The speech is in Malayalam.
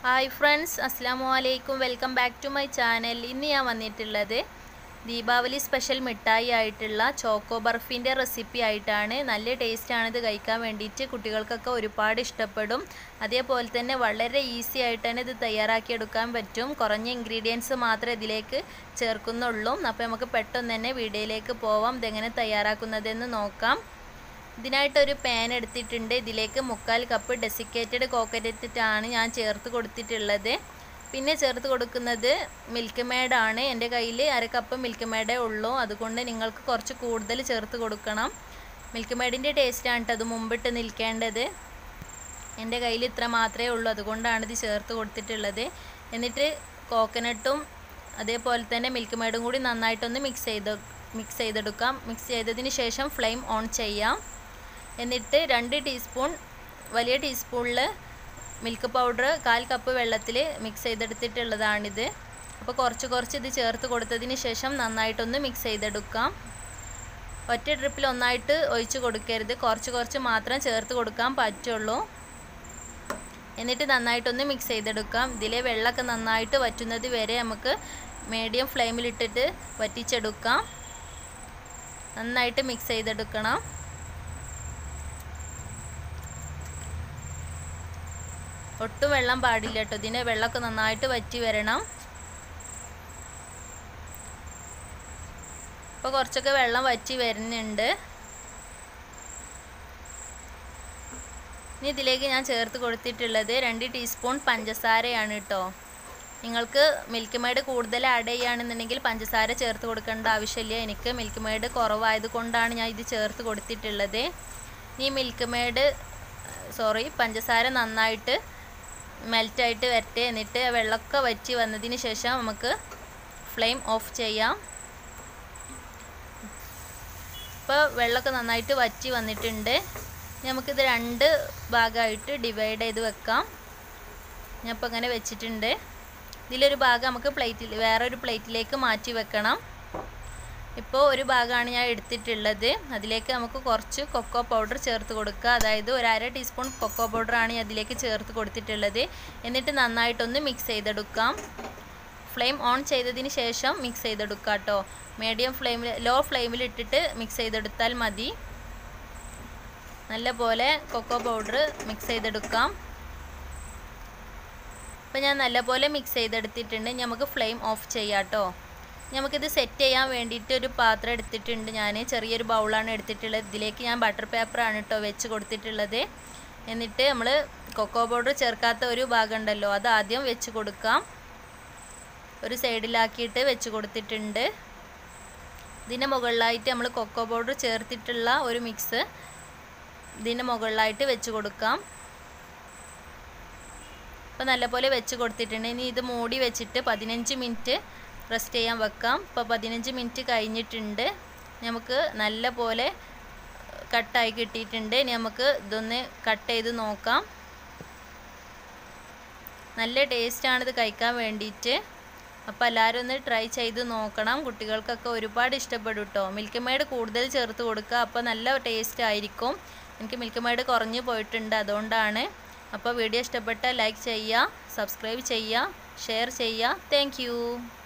ഹായ് ഫ്രണ്ട്സ് അസ്സാമു അലൈക്കും welcome back to my channel ഇന്ന് ഞാൻ വന്നിട്ടുള്ളത് ദീപാവലി സ്പെഷ്യൽ മിഠായി ആയിട്ടുള്ള ചോക്കോ ബർഫിൻ്റെ റെസിപ്പി ആയിട്ടാണ് നല്ല ടേസ്റ്റാണ് ഇത് കഴിക്കാൻ വേണ്ടിയിട്ട് കുട്ടികൾക്കൊക്കെ ഒരുപാട് ഇഷ്ടപ്പെടും അതേപോലെ തന്നെ വളരെ ഈസി ആയിട്ട് തന്നെ ഇത് തയ്യാറാക്കിയെടുക്കാൻ പറ്റും കുറഞ്ഞ ഇൻഗ്രീഡിയൻസ് മാത്രമേ ഇതിലേക്ക് ചേർക്കുന്നുള്ളൂ അപ്പോൾ നമുക്ക് പെട്ടെന്ന് തന്നെ വീഡിയോയിലേക്ക് പോവാം ഇതെങ്ങനെ തയ്യാറാക്കുന്നതെന്ന് നോക്കാം ഇതിനായിട്ടൊരു പാൻ എടുത്തിട്ടുണ്ട് ഇതിലേക്ക് മുക്കാൽ കപ്പ് ഡെസിക്കേറ്റഡ് കോക്കനറ്റാണ് ഞാൻ ചേർത്ത് കൊടുത്തിട്ടുള്ളത് പിന്നെ ചേർത്ത് കൊടുക്കുന്നത് മിൽക്ക് മേഡാണ് എൻ്റെ കയ്യിൽ അര കപ്പ് മിൽക്ക് മേഡേ ഉള്ളൂ അതുകൊണ്ട് നിങ്ങൾക്ക് കുറച്ച് കൂടുതൽ ചേർത്ത് കൊടുക്കണം മിൽക്ക് മേഡിൻ്റെ ടേസ്റ്റാണ് കേട്ടോ അത് മുമ്പിട്ട് നിൽക്കേണ്ടത് എൻ്റെ കയ്യിൽ ഇത്ര മാത്രമേ ഉള്ളൂ അതുകൊണ്ടാണ് ഇത് ചേർത്ത് കൊടുത്തിട്ടുള്ളത് എന്നിട്ട് കോക്കനട്ടും അതേപോലെ തന്നെ മിൽക്ക് മേഡും കൂടി നന്നായിട്ടൊന്ന് മിക്സ് ചെയ്ത് മിക്സ് ചെയ്തെടുക്കാം മിക്സ് ചെയ്തതിന് ശേഷം ഫ്ലെയിം ഓൺ ചെയ്യാം എന്നിട്ട് രണ്ട് ടീസ്പൂൺ വലിയ ടീസ്പൂണിൽ മിൽക്ക് പൗഡർ കാൽ കപ്പ് വെള്ളത്തിൽ മിക്സ് ചെയ്തെടുത്തിട്ടുള്ളതാണിത് അപ്പോൾ കുറച്ച് കുറച്ച് ഇത് ചേർത്ത് കൊടുത്തതിന് ശേഷം നന്നായിട്ടൊന്ന് മിക്സ് ചെയ്തെടുക്കാം ഒറ്റ ട്രിപ്പിൽ ഒന്നായിട്ട് ഒഴിച്ച് കൊടുക്കരുത് കുറച്ച് കുറച്ച് മാത്രം ചേർത്ത് കൊടുക്കാൻ പറ്റുള്ളൂ എന്നിട്ട് നന്നായിട്ടൊന്ന് മിക്സ് ചെയ്തെടുക്കാം ഇതിലെ വെള്ളമൊക്കെ നന്നായിട്ട് വറ്റുന്നത് വരെ നമുക്ക് മീഡിയം ഫ്ലെയിമിലിട്ടിട്ട് വറ്റിച്ചെടുക്കാം നന്നായിട്ട് മിക്സ് ചെയ്തെടുക്കണം ഒട്ടും വെള്ളം പാടില്ല കേട്ടോ ഇതിൻ്റെ വെള്ളമൊക്കെ നന്നായിട്ട് വറ്റി വരണം ഇപ്പോൾ കുറച്ചൊക്കെ വെള്ളം വറ്റി വരുന്നുണ്ട് ഇനി ഇതിലേക്ക് ഞാൻ ചേർത്ത് കൊടുത്തിട്ടുള്ളത് രണ്ട് ടീസ്പൂൺ പഞ്ചസാരയാണ് കേട്ടോ നിങ്ങൾക്ക് മിൽക്ക് മെയ്ഡ് കൂടുതൽ ആഡ് ചെയ്യുകയാണെന്നുണ്ടെങ്കിൽ പഞ്ചസാര ചേർത്ത് കൊടുക്കേണ്ട ആവശ്യമില്ല എനിക്ക് മിൽക്ക് മെയ്ഡ് കുറവായത് കൊണ്ടാണ് ഞാൻ ഇത് ചേർത്ത് കൊടുത്തിട്ടുള്ളത് ഈ മിൽക്ക് മെയ്ഡ് സോറി പഞ്ചസാര നന്നായിട്ട് മെൽറ്റായിട്ട് വരട്ടെ എന്നിട്ട് വെള്ളമൊക്കെ വറ്റി വന്നതിന് ശേഷം നമുക്ക് ഫ്ലെയിം ഓഫ് ചെയ്യാം ഇപ്പോൾ വെള്ളമൊക്കെ നന്നായിട്ട് വറ്റി വന്നിട്ടുണ്ട് നമുക്കിത് രണ്ട് ഭാഗമായിട്ട് ഡിവൈഡ് ചെയ്ത് വെക്കാം ഞാൻ ഇപ്പോൾ അങ്ങനെ വെച്ചിട്ടുണ്ട് ഇതിലൊരു ഭാഗം നമുക്ക് പ്ലേറ്റിൽ വേറെ ഒരു പ്ലേറ്റിലേക്ക് മാറ്റി വെക്കണം ഇപ്പോൾ ഒരു ഭാഗമാണ് ഞാൻ എടുത്തിട്ടുള്ളത് അതിലേക്ക് നമുക്ക് കുറച്ച് കൊക്കോ പൗഡർ ചേർത്ത് കൊടുക്കുക അതായത് ഒരു അര ടീസ്പൂൺ കൊക്കോ പൗഡറാണ് ഞാൻ അതിലേക്ക് ചേർത്ത് കൊടുത്തിട്ടുള്ളത് എന്നിട്ട് നന്നായിട്ടൊന്ന് മിക്സ് ചെയ്തെടുക്കാം ഫ്ലെയിം ഓൺ ചെയ്തതിന് ശേഷം മിക്സ് ചെയ്തെടുക്കുക കേട്ടോ മീഡിയം ഫ്ലെയിമിൽ ലോ ഫ്ലെയിമിൽ ഇട്ടിട്ട് മിക്സ് ചെയ്തെടുത്താൽ മതി നല്ല പോലെ കൊക്കോ പൗഡർ മിക്സ് ചെയ്തെടുക്കാം അപ്പോൾ ഞാൻ നല്ലപോലെ മിക്സ് ചെയ്തെടുത്തിട്ടുണ്ട് നമുക്ക് ഫ്ലെയിം ഓഫ് ചെയ്യാം കേട്ടോ നമുക്കിത് സെറ്റ് ചെയ്യാൻ വേണ്ടിയിട്ട് ഒരു പാത്രം എടുത്തിട്ടുണ്ട് ഞാൻ ചെറിയൊരു ബൗളാണ് എടുത്തിട്ടുള്ളത് ഇതിലേക്ക് ഞാൻ ബട്ടർ പേപ്പറാണ് കേട്ടോ വെച്ച് കൊടുത്തിട്ടുള്ളത് എന്നിട്ട് നമ്മൾ കൊക്കോ പൗഡർ ചേർക്കാത്ത ഒരു ഭാഗം ഉണ്ടല്ലോ അത് ആദ്യം വെച്ച് കൊടുക്കാം ഒരു സൈഡിലാക്കിയിട്ട് വെച്ച് കൊടുത്തിട്ടുണ്ട് ഇതിൻ്റെ മുകളിലായിട്ട് നമ്മൾ കൊക്കോ പൗഡർ ചേർത്തിട്ടുള്ള ഒരു മിക്സ് ഇതിൻ്റെ മുകളിലായിട്ട് വെച്ച് കൊടുക്കാം അപ്പോൾ നല്ലപോലെ വെച്ച് കൊടുത്തിട്ടുണ്ട് ഇനി ഇത് മൂടി വെച്ചിട്ട് പതിനഞ്ച് മിനിറ്റ് റെസ്റ്റ് ചെയ്യാൻ വെക്കാം ഇപ്പോൾ പതിനഞ്ച് മിനിറ്റ് കഴിഞ്ഞിട്ടുണ്ട് നമുക്ക് നല്ല പോലെ കട്ടായി കിട്ടിയിട്ടുണ്ട് ഇനി നമുക്ക് ഇതൊന്ന് കട്ട് ചെയ്ത് നോക്കാം നല്ല ടേസ്റ്റാണ് ഇത് കഴിക്കാൻ വേണ്ടിയിട്ട് അപ്പോൾ എല്ലാവരും ഒന്ന് ട്രൈ ചെയ്ത് നോക്കണം കുട്ടികൾക്കൊക്കെ ഒരുപാട് ഇഷ്ടപ്പെടും കേട്ടോ മിൽക്ക് മെയ്ഡ് കൂടുതൽ ചേർത്ത് കൊടുക്കുക അപ്പോൾ നല്ല ടേസ്റ്റ് ആയിരിക്കും എനിക്ക് മിൽക്ക് മെയ്ഡ് കുറഞ്ഞു പോയിട്ടുണ്ട് അതുകൊണ്ടാണ് അപ്പോൾ വീഡിയോ ഇഷ്ടപ്പെട്ടാൽ ലൈക്ക് ചെയ്യുക സബ്സ്ക്രൈബ് ചെയ്യുക ഷെയർ ചെയ്യുക താങ്ക്